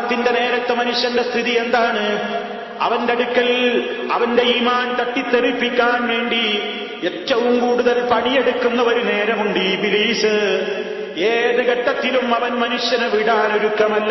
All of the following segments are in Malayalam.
മരണത്തിന്റെ നേരത്തെ മനുഷ്യന്റെ സ്ഥിതി എന്താണ് അവന്റെ അടുക്കൽ അവന്റെ ഈമാൻ തട്ടിത്തെറിപ്പിക്കാൻ വേണ്ടി ഏറ്റവും കൂടുതൽ പണിയെടുക്കുന്ന ഒരു നേരമുണ്ട് ഈ ബിലീസ് ഏത് ഘട്ടത്തിലും അവൻ മനുഷ്യനെ വിടാൻ ഒരുക്കമല്ല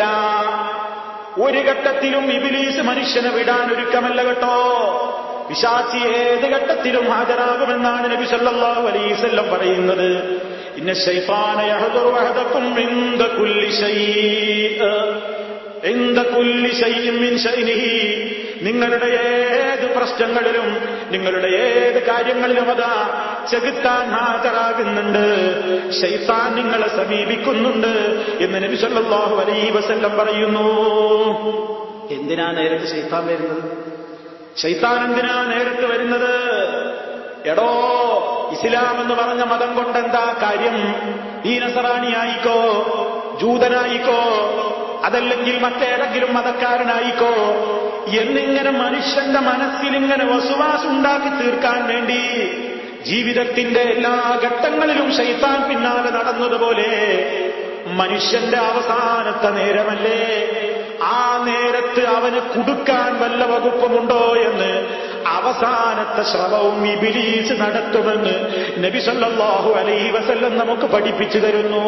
ഒരു ഘട്ടത്തിലും ഇബിലീസ് മനുഷ്യനെ വിടാൻ ഒരുക്കമല്ല കേട്ടോ പിശാചി ഏത് ഘട്ടത്തിലും ഹാജരാകുമെന്നാണ് നബി സല്ലല്ലാഹു അലൈഹി വസല്ലം പറയുന്നത് ഇന്ന ശൈത്താന യഹ്ദുറു അഹദക്കും ഇൻദ കുല്ലി ശൈഅ ഇൻദ കുല്ലി ശൈഇൻ മിൻ ശൈനിഹി നിങ്ങളുടെ ഏത് പ്രശ്നങ്ങളിലും നിങ്ങളുടെ ഏത് കാര്യങ്ങളിലും അതാ ചെകുത്താൻ ഹാജരാകുന്നുണ്ട് ശൈത്താൻ നിങ്ങളെ സമീപിക്കുന്നുണ്ട് എന്ന് നബി സല്ലല്ലാഹു അലൈഹി വസല്ലം പറയുന്നു എന്തിനാ നേരത്തെ ശൈത്താൻ വരുന്നത് ശൈത്താൻ എന്തിനാ നേരത്തെ വരുന്നത് എടോ ഇസ്ലാം എന്ന് പറഞ്ഞ മതം കൊണ്ടെന്താ കാര്യം ഈ നസറാണിയായിക്കോ ജൂതനായിക്കോ അതല്ലെങ്കിൽ മറ്റേതെങ്കിലും മതക്കാരനായിക്കോ എന്നിങ്ങനെ മനുഷ്യന്റെ മനസ്സിലിങ്ങനെ വസുവാസ് ഉണ്ടാക്കി തീർക്കാൻ വേണ്ടി ജീവിതത്തിന്റെ എല്ലാ ഘട്ടങ്ങളിലും ശൈത്താൻ പിന്നാലെ നടന്നതുപോലെ മനുഷ്യന്റെ അവസാനത്തെ നേരമല്ലേ ആ നേരത്ത് അവന് കുടുക്കാൻ വല്ല വകുപ്പുമുണ്ടോ എന്ന് അവസാനത്തെ ശ്രമവും ഇബിലീസ് നടത്തുമെന്ന് നബി സല്ലല്ലാഹു അലൈഹി വസല്ലം നമുക്ക് പഠിപ്പിച്ചു തരുന്നു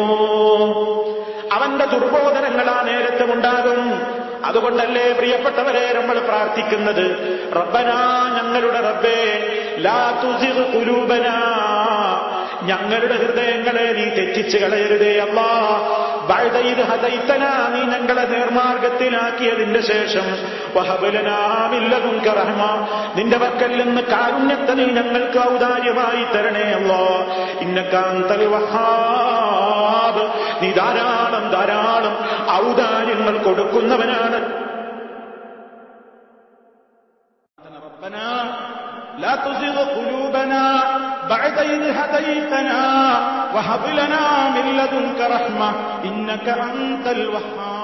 അവന്റെ ദുർബോധനങ്ങൾ ആ നേരത്തുമുണ്ടാകും അതുകൊണ്ടല്ലേ പ്രിയപ്പെട്ടവരെ നമ്മൾ പ്രാർത്ഥിക്കുന്നത് റബ്ബനാ ഞങ്ങളുടെ റബ്ബേ ലാ തുസിഗ് കുലൂബനാ ഞങ്ങളുടെ ഹൃദയങ്ങളെ നീ തെറ്റിച്ച് കളയരുതേ അല്ലാ ബഅദഇദ് ഹദൈതന നീ ഞങ്ങളെ നേർമാർഗത്തിലാക്കിയതിന്റെ ശേഷം വഹബലനാമില്ലതും റഹ്മ നിന്റെ പക്കൽ നിന്ന് കാരുണ്യത്തെ നീ ഞങ്ങൾക്ക് ഔദാര്യമായി തരണേ അല്ലോ ഇന്നക്കാന്തൽ വഹാബ് നീ ധാരാളം ധാരാളം ഔദാര്യങ്ങൾ കൊടുക്കുന്നവനാണ് ربنا لا تزغ قلوبنا بعد إذ هديتنا وهب لنا من لدنك رحمة إنك أنت الوهاب